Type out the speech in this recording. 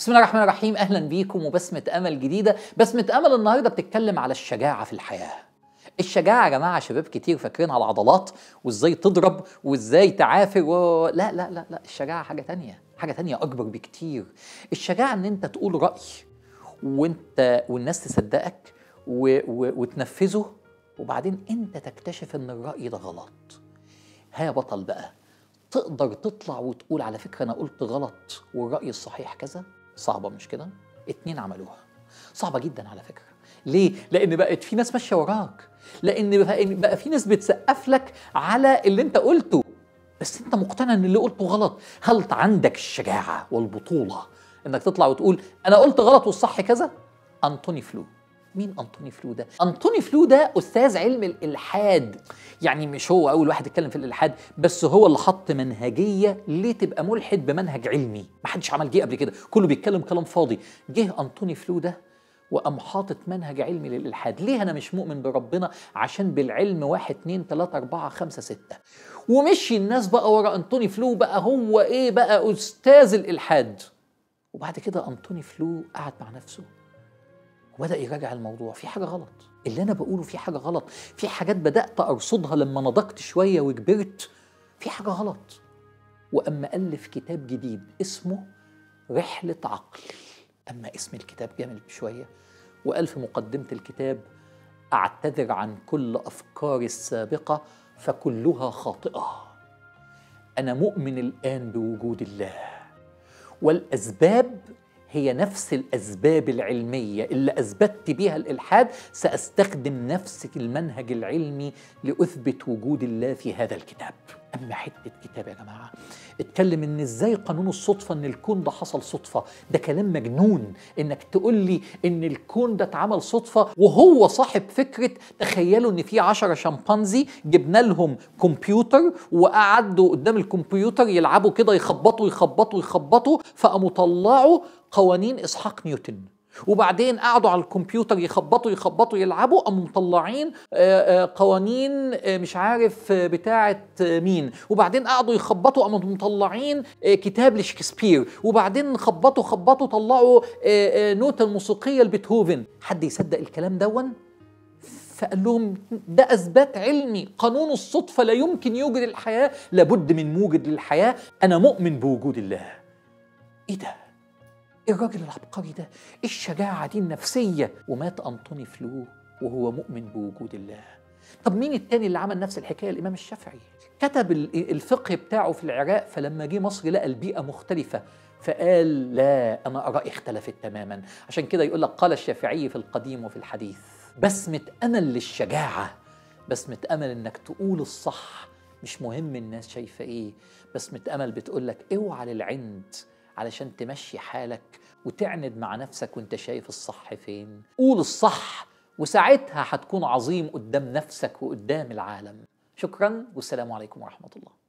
بسم الله الرحمن الرحيم اهلا بيكم وبسمة امل جديدة بسمة امل النهاردة بتتكلم على الشجاعة في الحياة الشجاعة يا جماعة شباب كتير فاكرينها العضلات وازاي تضرب وازاي تعافر و... لا لا لا لا الشجاعة حاجة تانية حاجة تانية اكبر بكتير الشجاعة ان انت تقول رأي وانت والناس تصدقك و... و... وتنفذه وبعدين انت تكتشف ان الرأي ده غلط ها يا بطل بقى تقدر تطلع وتقول على فكرة أنا قلت غلط والرأي الصحيح كذا صعبة مش كده؟ اتنين عملوها صعبة جدا على فكرة ليه؟ لأن بقت في ناس ماشية وراك لأن بقى- بقى في ناس بتسقف لك على اللي أنت قلته بس أنت مقتنع إن اللي قلته غلط هل عندك الشجاعة والبطولة إنك تطلع وتقول أنا قلت غلط والصح كذا؟ أنطوني فلو مين أنطوني فلو ده؟ أنطوني فلو ده أستاذ علم الإلحاد يعني مش هو أول واحد اتكلم في الإلحاد بس هو اللي حط منهجية ليه تبقى ملحد بمنهج علمي محدش عمل جه قبل كده كله بيتكلم كلام فاضي جه أنطوني فلو ده وقام حاطط منهج علمي للإلحاد ليه أنا مش مؤمن بربنا عشان بالعلم واحد اتنين تلاتة أربعة خمسة ستة ومشي الناس بقى ورا أنطوني فلو بقى هو إيه بقى أستاذ الإلحاد وبعد كده أنطوني فلو قعد مع نفسه وبدا يراجع الموضوع في حاجه غلط اللي انا بقوله في حاجه غلط في حاجات بدات ارصدها لما نضجت شويه وكبرت في حاجه غلط واما الف كتاب جديد اسمه رحله عقل اما اسم الكتاب جامد شويه وقال في مقدمه الكتاب اعتذر عن كل افكاري السابقه فكلها خاطئه انا مؤمن الان بوجود الله والاسباب هي نفس الاسباب العلميه اللي اثبتت بيها الالحاد ساستخدم نفس المنهج العلمي لاثبت وجود الله في هذا الكتاب اما حته كتاب يا جماعه اتكلم ان ازاي قانون الصدفه ان الكون ده حصل صدفه ده كلام مجنون انك تقول لي ان الكون ده اتعمل صدفه وهو صاحب فكره تخيلوا ان في عشرة شمبانزي جبنا لهم كمبيوتر وقعدوا قدام الكمبيوتر يلعبوا كده يخبطوا يخبطوا يخبطوا فقاموا طلعوا قوانين اسحاق نيوتن وبعدين قعدوا على الكمبيوتر يخبطوا يخبطوا يلعبوا قاموا مطلعين آه، آه، قوانين آه، مش عارف آه، بتاعه آه، مين وبعدين قعدوا يخبطوا قاموا مطلعين آه، كتاب لشكسبير وبعدين خبطوا خبطوا طلعوا آه، آه، نوتة الموسيقية لبيتهوفن حد يصدق الكلام دون فقال لهم ده اثبات علمي قانون الصدفه لا يمكن يوجد الحياه لابد من موجد للحياه انا مؤمن بوجود الله ايه ده إيه الراجل العبقري ده إيه الشجاعة دي النفسية ومات أنطوني فلو وهو مؤمن بوجود الله طب مين التاني اللي عمل نفس الحكاية الإمام الشافعي كتب ال- الفقه بتاعه في العراق فلما جه مصر لقى البيئة مختلفة فقال لا أنا آرائي اختلفت تماما عشان كده يقول لك قال الشافعي في القديم وفي الحديث بسمة أمل للشجاعة بسمة أمل إنك تقول الصح مش مهم الناس شايفة إيه بسمة أمل بتقول لك اوعى للعند علشان تمشي حالك وتعند مع نفسك وانت شايف الصح فين قول الصح وساعتها هتكون عظيم قدام نفسك وقدام العالم شكرا والسلام عليكم ورحمة الله